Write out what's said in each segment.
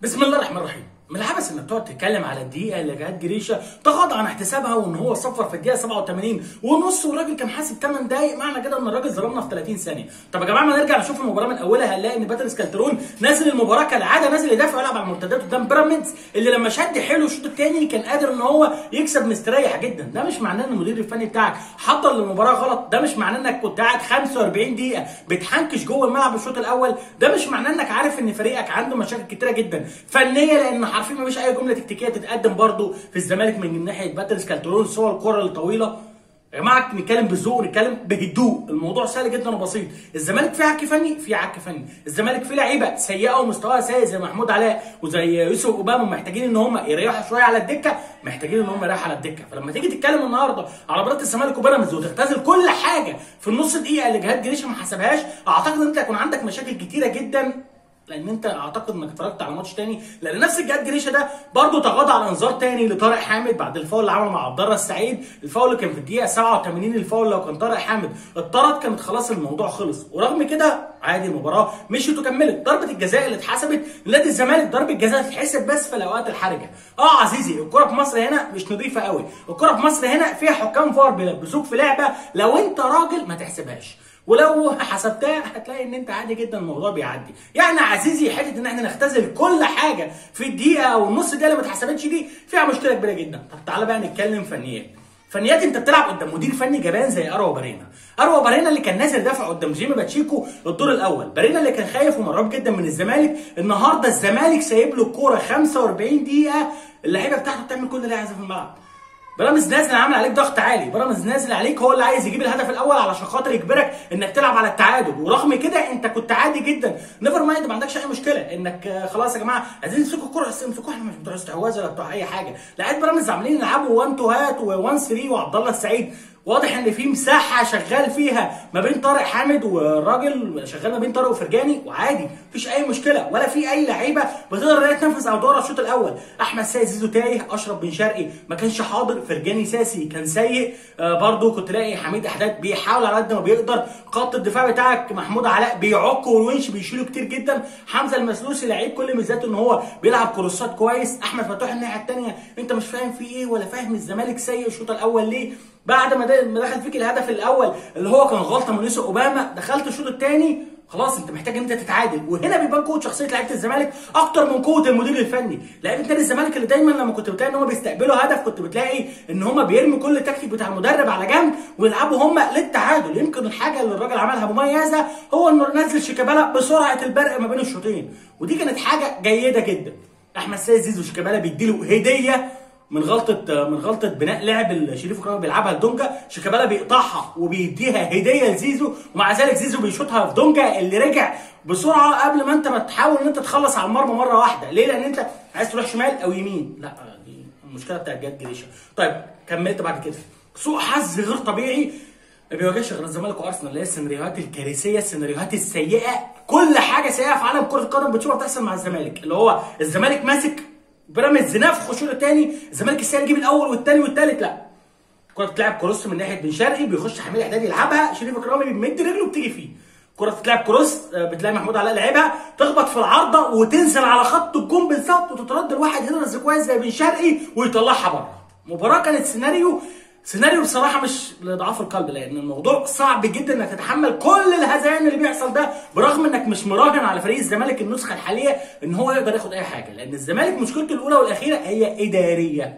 بسم الله الرحمن الرحيم من العبث انك تقعد تتكلم على الدقيقه اللي جهاد جريشه تغاضى عن احتسابها وان هو صفر في الدقيقه 87 ونص والراجل كان حاسب 8 دقايق معنى كده ان الراجل ظلمنا في 30 ثانيه طب يا جماعه ما نرجع نشوف المباراه من اولها هنلاقي ان باتريس كالترون نازل المباراه كالعاده نازل يدافع ويلعب على المرتدات قدام بيراميدز اللي لما شد حلو الشوط الثاني كان قادر ان هو يكسب مستريح جدا ده مش معناه ان المدير الفني بتاعك حضر للمباراه غلط ده مش معناه انك كنت قاعد 45 دقيقه بتحنكش جوه الملعب الشوط الاول ده مش معناه انك عارف ان فريقك عنده مشاكل كتيره جدا فنيه لان عارفين مفيش اي جمله تكتيكيه تتقدم برضو في الزمالك من ناحيه باتريس كالترون سوى الكره الطويله يا جماعه نتكلم بالذوق نتكلم بهدوء الموضوع سهل جدا وبسيط الزمالك فيه عك فني فيه عك فني الزمالك فيه لعيبه سيئه ومستواها سيء زي محمود علاء وزي يوسف اوباما محتاجين ان هم يريحوا شويه على الدكه محتاجين ان هم يريحوا على الدكه فلما تيجي تتكلم النهارده على مباراه الزمالك وبيراميدز وتختزل كل حاجه في النص دقيقه اللي جهاد جريشه ما حسبهاش اعتقد ان انت هيكون عندك مشاكل كتيره جدا لان انت اعتقد انك اتفرجت على ماتش تاني لان نفس الجهاد جريشه ده برضه تغاضى على انذار تاني لطارق حامد بعد الفاول اللي عمله مع عبد الله السعيد الفاول اللي كان في الدقيقه 87 الفاول لو كان طارق حامد اتطرد كانت خلاص الموضوع خلص ورغم كده عادي المباراه مشيت وكملت ضربه الجزاء اللي اتحسبت لنادي الزمالك ضربه جزاء تتحسب بس في الاوقات الحرجه اه عزيزي الكره في مصر هنا مش نظيفه قوي الكره في مصر هنا فيها حكام فار بيلبسوك في لعبه لو انت راجل ما تحسبهاش ولو حسبتها هتلاقي ان انت عادي جدا الموضوع بيعدي يعني عزيزي حته ان احنا نختزل كل حاجه في الدقيقه او النص دقيقه اللي ما اتحسبتش دي فيها مشكله كبيره جدا طب تعالى بقى نتكلم فنيات فنيات انت بتلعب قدام مدير فني جبان زي اروى بارينا اروى بارينا اللي كان نازل دافع قدام جيمي باتشيكو الدور الاول بارينا اللي كان خايف ومرعوب جدا من الزمالك النهارده الزمالك سايب له الكوره 45 دقيقه اللعيبه بتاعته بتعمل كل اللي عايزاه في الملعب بيراميدز نازل عامل عليك ضغط عالي بيراميدز نازل عليك هو اللي عايز يجيب الهدف الاول علشان خاطر يجبرك انك تلعب على التعادل ورغم كده انت كنت عادي جدا نيفر مايند ما عندكش اي مشكله انك خلاص يا جماعه عايزين نمسكوا الكوره بس امسكوها احنا مش بتوع استحواذ ولا بتوع اي حاجه لعيبه بيراميدز عاملين يلعبوا 1 تو هات و1 3 وعبد الله السعيد واضح ان في مساحه شغال فيها ما بين طارق حامد والراجل شغال ما بين طارق وفرجاني وعادي مفيش اي مشكله ولا في اي لعيبه بتقدر ان هي تنفذ ادوارها الشوط الاول احمد سيد زيزو تايه اشرف بن شرقي ما كانش حاضر فرجاني ساسي كان سيء آه برضو كنت تلاقي حميد احداد بيحاول على قد ما بيقدر خط الدفاع بتاعك محمود علاء بيعك والونش بيشيله كتير جدا حمزه المسلوسي لعيب كل ميزاته ان هو بيلعب كروسات كويس احمد فتوح الناحيه الثانيه انت مش فاهم في ايه ولا فاهم الزمالك سيء الشوط الاول ليه بعد ما دخل فيك الهدف الاول اللي هو كان غلطه من يوسف اوباما دخلت الشوط الثاني خلاص انت محتاج ان انت تتعادل وهنا بيبان قوه شخصيه لعيبه الزمالك اكتر من قوه المدير الفني لعيبه نادي الزمالك اللي دايما لما كنت بتلاقي ان هم بيستقبلوا هدف كنت بتلاقي ان هم بيرموا كل التكتيك بتاع المدرب على جنب ويلعبوا هم للتعادل يمكن الحاجه اللي الراجل عملها مميزه هو انه نزل شيكابالا بسرعه البرق ما بين الشوطين ودي كانت حاجه جيده جدا احمد سيد زيزو شيكابالا بيديله هديه من غلطه من غلطه بناء لعب شريف اكرامي بيلعبها لدونجا شيكابالا بيقطعها وبيديها هديه لزيزو ومع ذلك زيزو بيشوطها في دونجا اللي رجع بسرعه قبل ما انت ما تحاول ان انت تخلص على المرمى مره واحده ليه لان انت عايز تروح شمال او يمين لا دي المشكله بتاعت جد جريشه طيب كملت بعد كده سوء حظ غير طبيعي ما بيواجهش غير الزمالك وارسنال اللي هي السيناريوهات الكارثيه السيناريوهات السيئه كل حاجه سيئه في عالم كره القدم بتشوفها بتحصل مع الزمالك اللي هو الزمالك ماسك بيراميدز نفخ الشوط الثاني الزمالك السنه يجيب الاول والثاني والثالث لا كره بتلعب كروس من ناحيه بن شرقي بيخش حميد احداد يلعبها شريف اكرامي بيمد رجله بتيجي فيه كره بتلعب كروس بتلاقي محمود علاء لعبها تخبط في العارضه وتنزل على خط الجون بالظبط وتترد الواحد هنا كويس زي بن شرقي ويطلعها بره مباراه كانت سيناريو سيناريو بصراحه مش لضعاف القلب لان الموضوع صعب جدا انك تتحمل كل الهذيان اللي بيحصل ده برغم انك مش مراهن على فريق الزمالك النسخه الحاليه ان هو يقدر ياخد اي حاجه لان الزمالك مشكلته الاولى والاخيره هي اداريه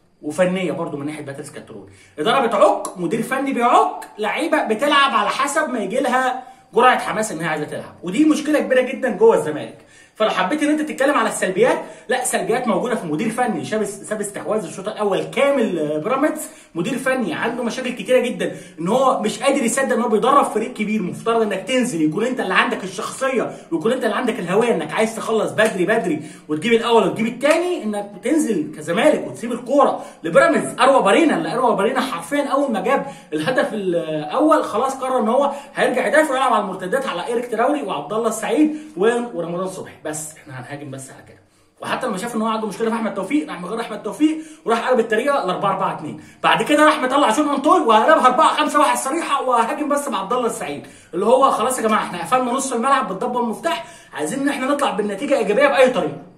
وفنيه برضو من ناحيه باتريس كاترون اداره بتعك مدير فني بيعك لعيبه بتلعب على حسب ما يجي لها جرعه حماس ان هي عايزه تلعب ودي مشكله كبيره جدا جوه الزمالك فلو حبيت ان انت تتكلم على السلبيات لا سلبيات موجوده في مدير فني شاب ساب استحواذ الشوط الاول كامل بيراميدز مدير فني عنده مشاكل كتيره جدا ان هو مش قادر يصدق ان هو بيدرب فريق كبير مفترض انك تنزل يكون انت اللي عندك الشخصيه ويكون انت اللي عندك الهويه انك عايز تخلص بدري بدري وتجيب الاول وتجيب الثاني انك بتنزل كزمالك وتسيب الكوره لبيراميدز اروى بارينا اللي اروى بارينا حرفيا اول ما جاب الهدف الاول خلاص قرر ان هو هيرجع يدافع ويلعب على المرتدات على ايريك تراوري وعبد الله السعيد ورمضان صبحي بس احنا هنهاجم بس على كده وحتى لما شاف ان هو عنده مشكله في احمد توفيق راح مغير احمد توفيق وراح قلب الطريقه ل 4 4 2 بعد كده راح مطلع جون انطوي وقلبها 4 5 1 صريحه وهاجم بس بعبد الله السعيد اللي هو خلاص يا جماعه احنا قفلنا نص الملعب بالضبه والمفتاح عايزين ان احنا نطلع بالنتيجه ايجابيه باي طريقه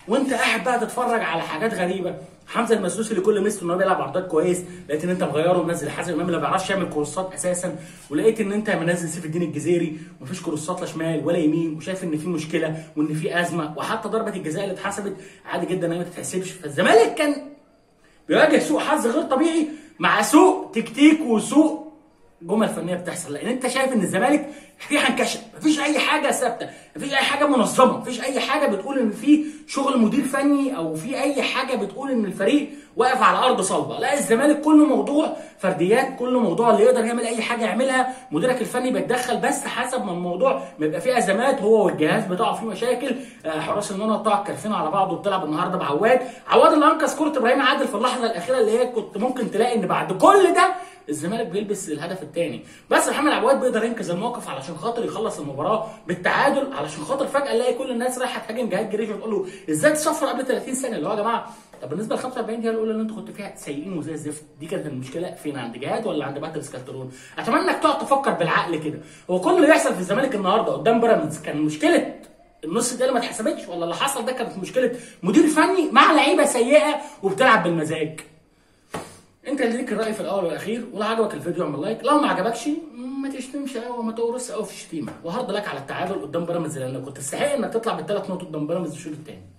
وانت قاعد بقى تتفرج على حاجات غريبه حمزه المسلوسي اللي كل ميزته ان هو بيلعب عرضات كويس لقيت ان انت مغيره ومنزل حازم امام اللي ما بيعرفش يعمل كورسات اساسا ولقيت ان انت منزل سيف الدين الجزيري ومفيش كورسات لا شمال ولا يمين وشايف ان في مشكله وان في ازمه وحتى ضربه الجزاء اللي اتحسبت عادي جدا ان هي ما تتحسبش فالزمالك كان بيواجه سوء حظ غير طبيعي مع سوء تكتيك وسوء جمل فنيه بتحصل لان انت شايف ان الزمالك في هنكشف مفيش اي حاجه ثابته مفيش اي حاجه منظمه مفيش اي حاجه بتقول ان في شغل مدير فني او في اي حاجه بتقول ان الفريق واقف على ارض صلبه لا الزمالك كله موضوع فرديات كله موضوع اللي يقدر يعمل اي حاجه يعملها مديرك الفني بيتدخل بس حسب ما الموضوع ما يبقى فيه ازمات هو والجهاز بتاعه فيه مشاكل آه، حراس المرمى بتاعك كارفين على بعض وبتلعب النهارده بعواد عواد اللي انقذ كره ابراهيم عادل في اللحظه الاخيره اللي هي كنت ممكن تلاقي ان بعد كل ده الزمالك بيلبس الهدف الثاني بس محمد عواد بيقدر ينقذ الموقف علشان خاطر يخلص المباراه بالتعادل علشان خاطر فجاه نلاقي كل الناس رايحه تهاجم جهاد جريشه وتقول له ازاي تصفر قبل 30 سنه اللي هو يا جماعه طب بالنسبه ل 45 دقيقه الاولى اللي انتوا كنتوا فيها سيئين وزي الزفت دي كانت المشكله فين عند جهاد ولا عند باتل سكالترون اتمنى انك تقعد تفكر بالعقل كده هو كل اللي بيحصل في الزمالك النهارده قدام بيراميدز كان مشكله النص الدقيقه ما اتحسبتش ولا اللي حصل ده كانت مشكله مدير فني مع لعيبه سيئه وبتلعب بالمزاج انت اللي ليك الراي في الاول والاخير ولو عجبك الفيديو اعمل لايك لو ما عجبكش ما تشتمش قوي وما تورث قوي في الشتيمه وهارد لك على التعادل قدام بيراميدز لانك كنت تستحق انك تطلع بالثلاث نقط قدام بيراميدز الشوط الثاني